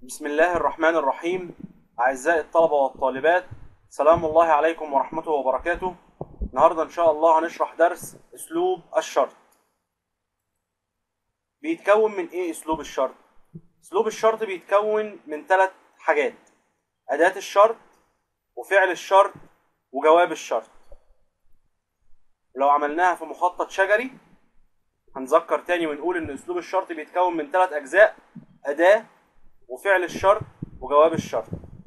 بسم الله الرحمن الرحيم أعزائي الطلبة والطالبات سلام الله عليكم ورحمته وبركاته النهاردة إن شاء الله هنشرح درس أسلوب الشرط بيتكون من إيه أسلوب الشرط؟ أسلوب الشرط بيتكون من ثلاث حاجات أداة الشرط وفعل الشرط وجواب الشرط لو عملناها في مخطط شجري هنذكر تاني ونقول إن أسلوب الشرط بيتكون من ثلاث أجزاء أداة وفعل الشرط وجواب الشرط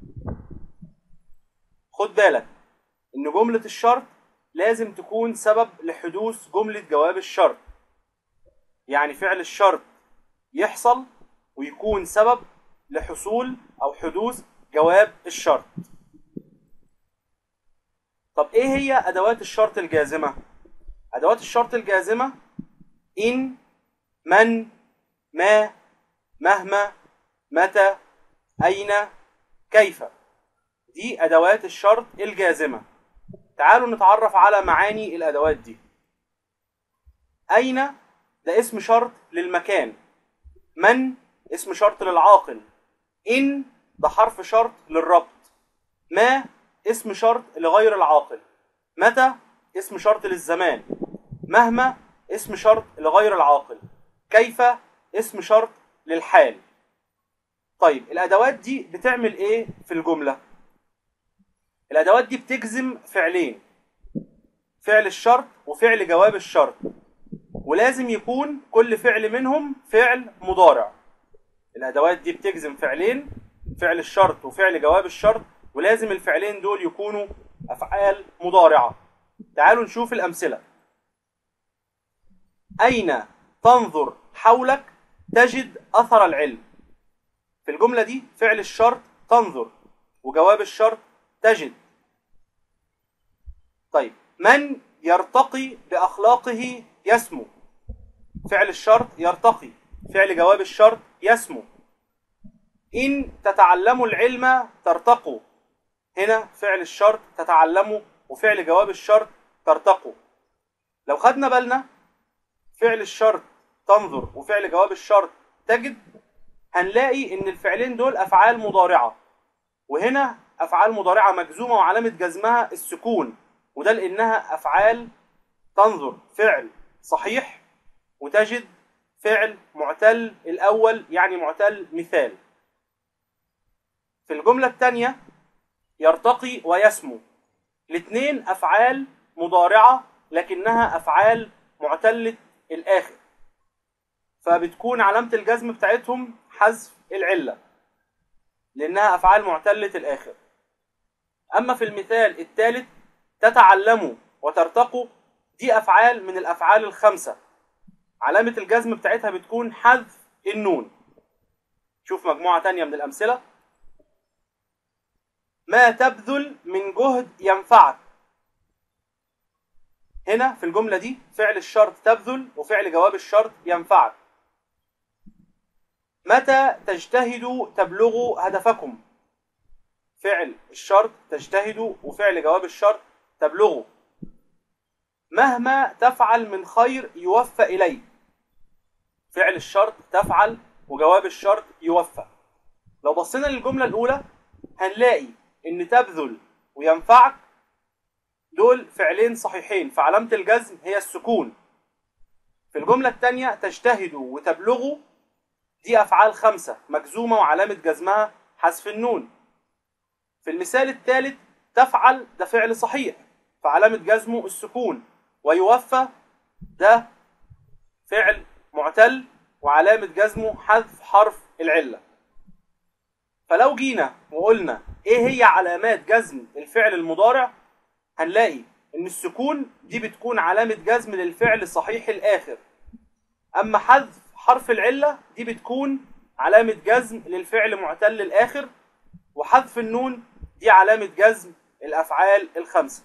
خد بالك ان جملة الشرط لازم تكون سبب لحدوث جملة جواب الشرط يعني فعل الشرط يحصل ويكون سبب لحصول او حدوث جواب الشرط طب ايه هي ادوات الشرط الجازمة ادوات الشرط الجازمة ان من ما مهما متى أين كيف دي أدوات الشرط الجازمة تعالوا نتعرف على معاني الأدوات دي أين ده اسم شرط للمكان من اسم شرط للعاقل إن ده حرف شرط للربط ما اسم شرط لغير العاقل متى اسم شرط للزمان مهما اسم شرط لغير العاقل كيف اسم شرط للحال طيب الادوات دي بتعمل ايه في الجمله الادوات دي بتجزم فعلين فعل الشرط وفعل جواب الشرط ولازم يكون كل فعل منهم فعل مضارع الادوات دي بتجزم فعلين فعل الشرط وفعل جواب الشرط ولازم الفعلين دول يكونوا افعال مضارعه تعالوا نشوف الامثله اين تنظر حولك تجد اثر العلم في الجملة دي فعل الشرط تنظر وجواب الشرط تجد طيب من يرتقي بأخلاقه يسمو فعل الشرط يرتقي فعل جواب الشرط يسمو إن تتعلموا العلم ترتقوا هنا فعل الشرط تتعلموا وفعل جواب الشرط ترتقوا لو خدنا بالنا فعل الشرط تنظر وفعل جواب الشرط تجد هنلاقي ان الفعلين دول افعال مضارعه وهنا افعال مضارعه مجزومه وعلامه جزمها السكون وده لانها افعال تنظر فعل صحيح وتجد فعل معتل الاول يعني معتل مثال في الجمله الثانيه يرتقي ويسمو الاثنين افعال مضارعه لكنها افعال معتله الاخر فبتكون علامه الجزم بتاعتهم حذف العلة لأنها أفعال معتلة الآخر أما في المثال الثالث تتعلموا وترتقوا دي أفعال من الأفعال الخمسة علامة الجزم بتاعتها بتكون حذف النون شوف مجموعة تانية من الأمثلة ما تبذل من جهد ينفعك هنا في الجملة دي فعل الشرط تبذل وفعل جواب الشرط ينفعك متى تجتهدوا تبلغوا هدفكم فعل الشرط تجتهدوا وفعل جواب الشرط تبلغوا مهما تفعل من خير يوفى إليه فعل الشرط تفعل وجواب الشرط يوفى لو بصينا للجملة الأولى هنلاقي إن تبذل وينفعك دول فعلين صحيحين فعلامة الجزم هي السكون في الجملة الثانية تجتهدوا وتبلغوا دي أفعال خمسة مجزومة وعلامة جزمها حذف النون في المثال الثالث تفعل ده فعل صحيح فعلامة جزمه السكون ويوفى ده فعل معتل وعلامة جزمه حذف حرف العلة فلو جينا وقلنا ايه هي علامات جزم الفعل المضارع هنلاقي ان السكون دي بتكون علامة جزم للفعل صحيح الآخر أما حذف حرف العلة دي بتكون علامة جزم للفعل معتل الآخر وحذف النون دي علامة جزم الأفعال الخمسة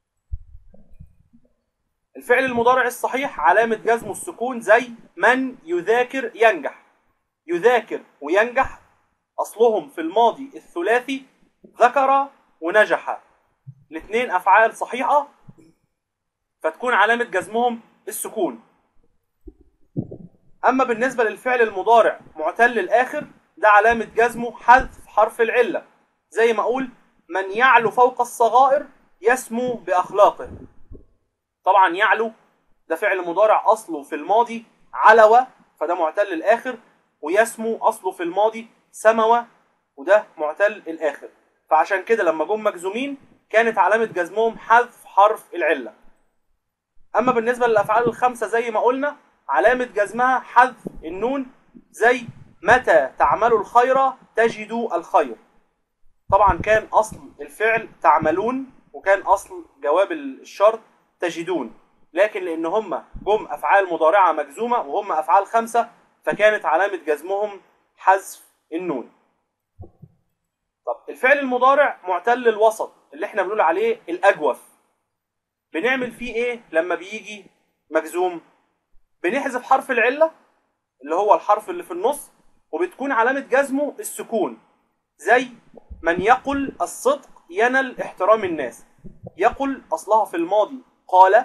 الفعل المضارع الصحيح علامة جزمه السكون زي من يذاكر ينجح يذاكر وينجح أصلهم في الماضي الثلاثي ذكر ونجح الاثنين أفعال صحيحة فتكون علامة جزمهم السكون أما بالنسبة للفعل المضارع معتل الآخر ده علامة جزمه حذف حرف العلة زي ما أقول من يعلو فوق الصغائر يسمو بأخلاقه طبعا يعلو ده فعل مضارع أصله في الماضي علوى فده معتل الآخر ويسمو أصله في الماضي سموى وده معتل الآخر فعشان كده لما جم مجزومين كانت علامة جزمهم حذف حرف العلة أما بالنسبة للأفعال الخمسة زي ما قلنا علامة جزمها حذف النون زي متى تعملوا الخير تجدوا الخير طبعا كان أصل الفعل تعملون وكان أصل جواب الشرط تجدون لكن لأن هم جم أفعال مضارعة مجزومة وهم أفعال خمسة فكانت علامة جزمهم حذف النون طب الفعل المضارع معتل الوسط اللي احنا بنقول عليه الأجوف بنعمل فيه ايه لما بيجي مجزوم بنحذف حرف العلة اللي هو الحرف اللي في النص وبتكون علامة جزمه السكون زي من يقل الصدق ينل احترام الناس يقل أصلها في الماضي قال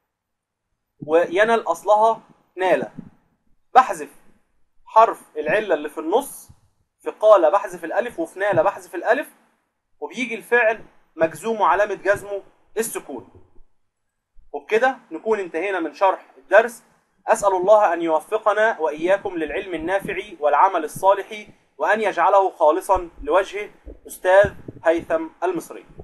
وينل أصلها نال بحذف حرف العلة اللي في النص في قال بحذف الألف وفي نال بحذف الألف وبيجي الفعل مجزوم وعلامة جزمه السكون وبكده نكون انتهينا من شرح الدرس أسأل الله أن يوفقنا وإياكم للعلم النافع والعمل الصالح وأن يجعله خالصا لوجهه أستاذ هيثم المصري